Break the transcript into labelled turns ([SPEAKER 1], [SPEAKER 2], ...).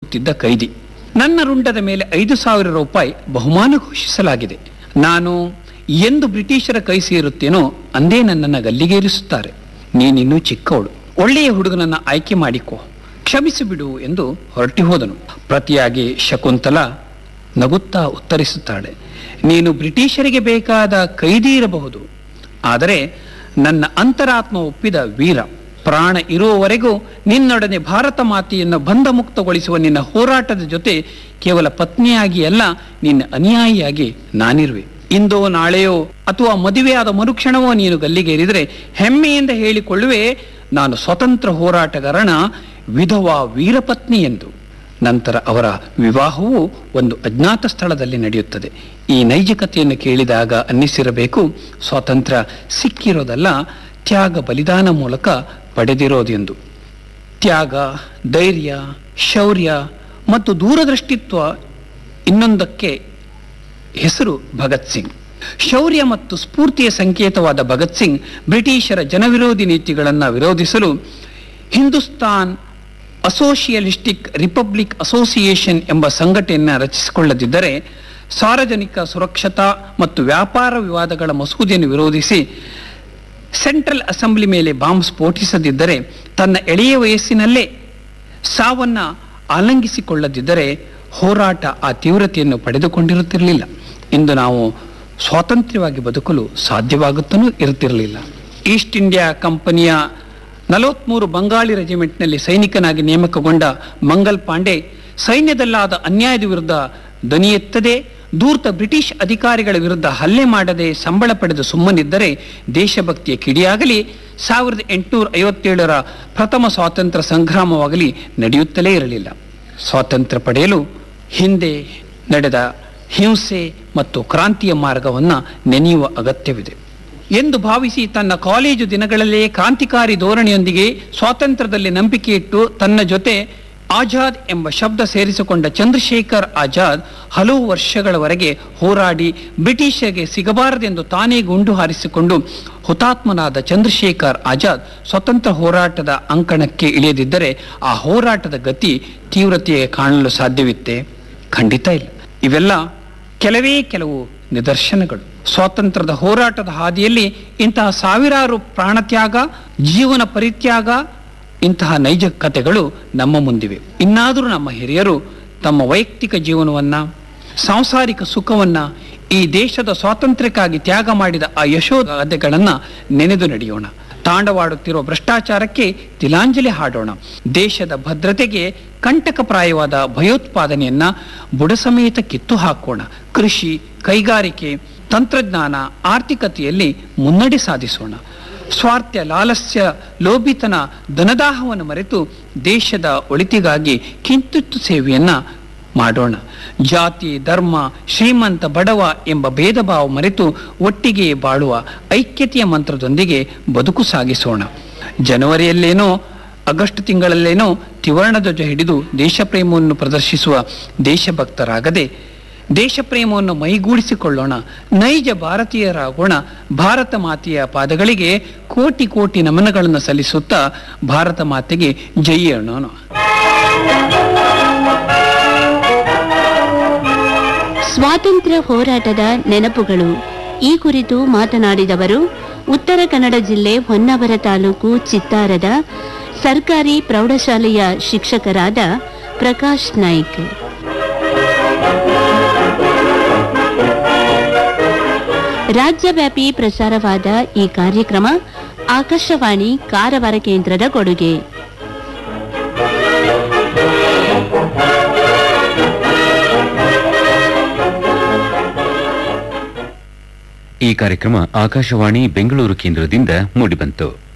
[SPEAKER 1] ಹುಡುಕುತ್ತಿದ್ದ ಕೈದಿ ನನ್ನ ರುಂಡದ ಮೇಲೆ ಐದು ಸಾವಿರ ರೂಪಾಯಿ ಬಹುಮಾನ ಘೋಷಿಸಲಾಗಿದೆ ನಾನು ಎಂದು ಬ್ರಿಟಿಷರ ಕೈ ಸೇರುತ್ತೇನೋ ಅಂದೇ ನನ್ನನ್ನು ಗಲ್ಲಿಗೇರಿಸುತ್ತಾರೆ ನೀನಿನ್ನೂ ಚಿಕ್ಕವಳು ಒಳ್ಳೆಯ ಹುಡುಗನನ್ನ ಆಯ್ಕೆ ಮಾಡಿಕೊ ಕ್ಷಮಿಸಿ ಬಿಡು ಎಂದು ಹೊರಟಿ ಹೋದನು ಪ್ರತಿಯಾಗಿ ಶಕುಂತಲ ನಗುತ್ತಾ ಉತ್ತರಿಸುತ್ತಾಳೆ ನೀನು ಬ್ರಿಟಿಷರಿಗೆ ಬೇಕಾದ ಕೈದಿ ಇರಬಹುದು ಆದರೆ ನನ್ನ ಅಂತರಾತ್ಮ ಒಪ್ಪಿದ ವೀರ ಪ್ರಾಣ ಇರುವವರೆಗೂ ನಿನ್ನೊಡನೆ ಭಾರತ ಮಾತೆಯನ್ನು ಬಂಧ ಮುಕ್ತಗೊಳಿಸುವ ನಿನ್ನ ಹೋರಾಟದ ಜೊತೆ ಕೇವಲ ಪತ್ನಿಯಾಗಿ ಅಲ್ಲ ನಿನ್ನ ಅನುಯಾಯಿಯಾಗಿ ನಾನಿರುವೆ ಇಂದೋ ನಾಳೆಯೋ ಅಥವಾ ಮದುವೆಯಾದ ಮರುಕ್ಷಣವೋ ನೀನು ಗಲ್ಲಿಗೇರಿದರೆ ಹೆಮ್ಮೆಯಿಂದ ಹೇಳಿಕೊಳ್ಳುವೆ ನಾನು ಸ್ವತಂತ್ರ ಹೋರಾಟಗಾರನ ವಿಧವಾ ವೀರಪತ್ನಿ ಎಂದು ನಂತರ ಅವರ ವಿವಾಹವು ಒಂದು ಅಜ್ಞಾತ ಸ್ಥಳದಲ್ಲಿ ನಡೆಯುತ್ತದೆ ಈ ನೈಜಕತೆಯನ್ನು ಕೇಳಿದಾಗ ಅನ್ನಿಸಿರಬೇಕು ಸ್ವಾತಂತ್ರ್ಯ ಸಿಕ್ಕಿರೋದಲ್ಲ ತ್ಯಾಗ ಬಲಿದಾನ ಮೂಲಕ ಪಡೆದಿರೋದೆಂದು ತ್ಯಾಗ ಧೈರ್ಯ ಶೌರ್ಯ ಮತ್ತು ದೂರದೃಷ್ಟಿತ್ವ ಇನ್ನೊಂದಕ್ಕೆ ಹೆಸರು ಭಗತ್ ಸಿಂಗ್ ಶೌರ್ಯ ಮತ್ತು ಸ್ಫೂರ್ತಿಯ ಸಂಕೇತವಾದ ಭಗತ್ ಸಿಂಗ್ ಬ್ರಿಟಿಷರ ಜನವಿರೋಧಿ ನೀತಿಗಳನ್ನು ವಿರೋಧಿಸಲು ಹಿಂದೂಸ್ತಾನ್ ಅಸೋಸಿಯಲಿಸ್ಟಿಕ್ ರಿಪಬ್ಲಿಕ್ ಅಸೋಸಿಯೇಷನ್ ಎಂಬ ಸಂಘಟನೆಯನ್ನು ರಚಿಸಿಕೊಳ್ಳದಿದ್ದರೆ ಸಾರ್ವಜನಿಕ ಸುರಕ್ಷತಾ ಮತ್ತು ವ್ಯಾಪಾರ ವಿವಾದಗಳ ಮಸೂದೆಯನ್ನು ವಿರೋಧಿಸಿ ಸೆಂಟ್ರಲ್ ಅಸೆಂಬ್ಲಿ ಮೇಲೆ ಬಾಂಬ್ ಸ್ಫೋಟಿಸದಿದ್ದರೆ ತನ್ನ ಎಳೆಯ ವಯಸ್ಸಿನಲ್ಲೇ ಸಾವನ್ನ ಆಲಂಗಿಸಿಕೊಳ್ಳದಿದ್ದರೆ ಹೋರಾಟ ಆ ತೀವ್ರತೆಯನ್ನು ಪಡೆದುಕೊಂಡಿರುತ್ತಿರಲಿಲ್ಲ ಇಂದು ನಾವು ಸ್ವಾತಂತ್ರ್ಯವಾಗಿ ಬದುಕಲು ಸಾಧ್ಯವಾಗುತ್ತಲೂ ಇರುತ್ತಿರಲಿಲ್ಲ ಈಸ್ಟ್ ಇಂಡಿಯಾ ಕಂಪನಿಯ ನಲವತ್ಮೂರು ಬಂಗಾಳಿ ರೆಜಿಮೆಂಟ್ನಲ್ಲಿ ಸೈನಿಕನಾಗಿ ನೇಮಕಗೊಂಡ ಮಂಗಲ್ ಪಾಂಡೆ ಸೈನ್ಯದಲ್ಲಾದ ಅನ್ಯಾಯದ ವಿರುದ್ಧ ಧ್ವನಿ ಎತ್ತದೆ ಧೂರ್ತ ಬ್ರಿಟಿಷ್ ಅಧಿಕಾರಿಗಳ ವಿರುದ್ಧ ಹಲ್ಲೆ ಮಾಡದೆ ಸಂಬಳ ಪಡೆದು ಸುಮ್ಮನಿದ್ದರೆ ದೇಶಭಕ್ತಿಯ ಕಿಡಿಯಾಗಲಿ ಸಾವಿರದ ಎಂಟುನೂರ ಐವತ್ತೇಳರ ಪ್ರಥಮ ಸ್ವಾತಂತ್ರ್ಯ ಸಂಗ್ರಾಮವಾಗಲಿ ನಡೆಯುತ್ತಲೇ ಇರಲಿಲ್ಲ ಸ್ವಾತಂತ್ರ್ಯ ಪಡೆಯಲು ಹಿಂದೆ ನಡೆದ ಹಿಂಸೆ ಮತ್ತು ಕ್ರಾಂತಿಯ ಮಾರ್ಗವನ್ನು ನೆನೆಯುವ ಅಗತ್ಯವಿದೆ ಎಂದು ಭಾವಿಸಿ ತನ್ನ ಕಾಲೇಜು ದಿನಗಳಲ್ಲೇ ಕ್ರಾಂತಿಕಾರಿ ಧೋರಣೆಯೊಂದಿಗೆ ಸ್ವಾತಂತ್ರ್ಯದಲ್ಲಿ ನಂಬಿಕೆ ಇಟ್ಟು ತನ್ನ ಜೊತೆ ಆಜಾದ್ ಎಂಬ ಶಬ್ದ ಸೇರಿಸಿಕೊಂಡ ಚಂದ್ರಶೇಖರ್ ಆಜಾದ್ ಹಲವು ವರ್ಷಗಳವರೆಗೆ ಹೋರಾಡಿ ಬ್ರಿಟಿಷರಿಗೆ ಸಿಗಬಾರದೆಂದು ತಾನೇ ಗುಂಡು ಹಾರಿಸಿಕೊಂಡು ಹುತಾತ್ಮನಾದ ಚಂದ್ರಶೇಖರ್ ಆಜಾದ್ ಸ್ವತಂತ್ರ ಹೋರಾಟದ ಅಂಕಣಕ್ಕೆ ಇಳಿಯದಿದ್ದರೆ ಆ ಹೋರಾಟದ ಗತಿ ತೀವ್ರತೆಗೆ ಕಾಣಲು ಸಾಧ್ಯವಿತ್ತೆ ಖಂಡಿತ ಇಲ್ಲ ಇವೆಲ್ಲ ಕೆಲವೇ ಕೆಲವು ನಿದರ್ಶನಗಳು ಸ್ವಾತಂತ್ರ್ಯದ ಹೋರಾಟದ ಹಾದಿಯಲ್ಲಿ ಇಂತಹ ಸಾವಿರಾರು ಪ್ರಾಣತ್ಯಾಗ ಜೀವನ ಪರಿತ್ಯಾಗ ಇಂತಹ ನೈಜ ಕಥೆಗಳು ನಮ್ಮ ಮುಂದಿವೆ ಇನ್ನಾದರೂ ನಮ್ಮ ಹಿರಿಯರು ತಮ್ಮ ವೈಯಕ್ತಿಕ ಜೀವನವನ್ನ ಸಾಂಸಾರಿಕ ಸುಖವನ್ನ ಈ ದೇಶದ ಸ್ವಾತಂತ್ರ್ಯಕ್ಕಾಗಿ ತ್ಯಾಗ ಮಾಡಿದ ಆ ಯಶೋಗಾಥೆಗಳನ್ನ ನೆನೆದು ನಡೆಯೋಣ ತಾಂಡವಾಡುತ್ತಿರುವ ಭ್ರಷ್ಟಾಚಾರಕ್ಕೆ ತಿಲಾಂಜಲಿ ಹಾಡೋಣ ದೇಶದ ಭದ್ರತೆಗೆ ಕಂಟಕಪ್ರಾಯವಾದ ಭಯೋತ್ಪಾದನೆಯನ್ನ ಬುಡಸಮೇತ ಕಿತ್ತು ಹಾಕೋಣ ಕೃಷಿ ಕೈಗಾರಿಕೆ ತಂತ್ರಜ್ಞಾನ ಆರ್ಥಿಕತೆಯಲ್ಲಿ ಮುನ್ನಡೆ ಸಾಧಿಸೋಣ ಸ್ವಾರ್ಥ ಲಾಲಸ್ಯ ಲೋಭಿತನ ಧನದಾಹವನ್ನು ಮರೆತು ದೇಶದ ಒಳಿತಿಗಾಗಿ ಕಿಂತುತ್ತು ಸೇವೆಯನ್ನ ಮಾಡೋಣ ಜಾತಿ ಧರ್ಮ ಶ್ರೀಮಂತ ಬಡವ ಎಂಬ ಭೇದ ಭಾವ ಮರೆತು ಒಟ್ಟಿಗೆ ಬಾಳುವ ಐಕ್ಯತೆಯ ಮಂತ್ರದೊಂದಿಗೆ ಬದುಕು ಸಾಗಿಸೋಣ ಜನವರಿಯಲ್ಲೇನೋ ಆಗಸ್ಟ್ ತಿಂಗಳಲ್ಲೇನೋ ತ್ರಿವರ್ಣ ಧ್ವಜ ಹಿಡಿದು ದೇಶಪ್ರೇಮವನ್ನು ಪ್ರದರ್ಶಿಸುವ ದೇಶಭಕ್ತರಾಗದೆ ದೇಶಪ್ರೇಮವನ್ನು ಮೈಗೂಡಿಸಿಕೊಳ್ಳೋಣ ನೈಜ ಭಾರತೀಯರಾಗೋಣ ಭಾರತ ಮಾತೆಯ ಪಾದಗಳಿಗೆ ಕೋಟಿ ಕೋಟಿ ನಮನಗಳನ್ನು ಸಲ್ಲಿಸುತ್ತಾ ಭಾರತ ಮಾತೆಗೆ ಜೈ ಅನ್ನೋಣ
[SPEAKER 2] ಸ್ವಾತಂತ್ರ್ಯ ಹೋರಾಟದ ನೆನಪುಗಳು ಈ ಕುರಿತು ಮಾತನಾಡಿದವರು ಉತ್ತರ ಕನ್ನಡ ಜಿಲ್ಲೆ ಹೊನ್ನಾವರ ತಾಲೂಕು ಚಿತ್ತಾರದ ಸರ್ಕಾರಿ ಪ್ರೌಢಶಾಲೆಯ ಶಿಕ್ಷಕರಾದ ಪ್ರಕಾಶ್ ನಾಯ್ಕ್ ರಾಜ್ಯವ್ಯಾಪಿ ಪ್ರಸಾರವಾದ ಈ ಕಾರ್ಯಕ್ರಮ ಆಕಾಶವಾಣಿ ಕಾರವಾರ ಕೇಂದ್ರದ ಕೊಡುಗೆ
[SPEAKER 3] ಈ ಕಾರ್ಯಕ್ರಮ ಆಕಾಶವಾಣಿ ಬೆಂಗಳೂರು ಕೇಂದ್ರದಿಂದ ಮೂಡಿಬಂತು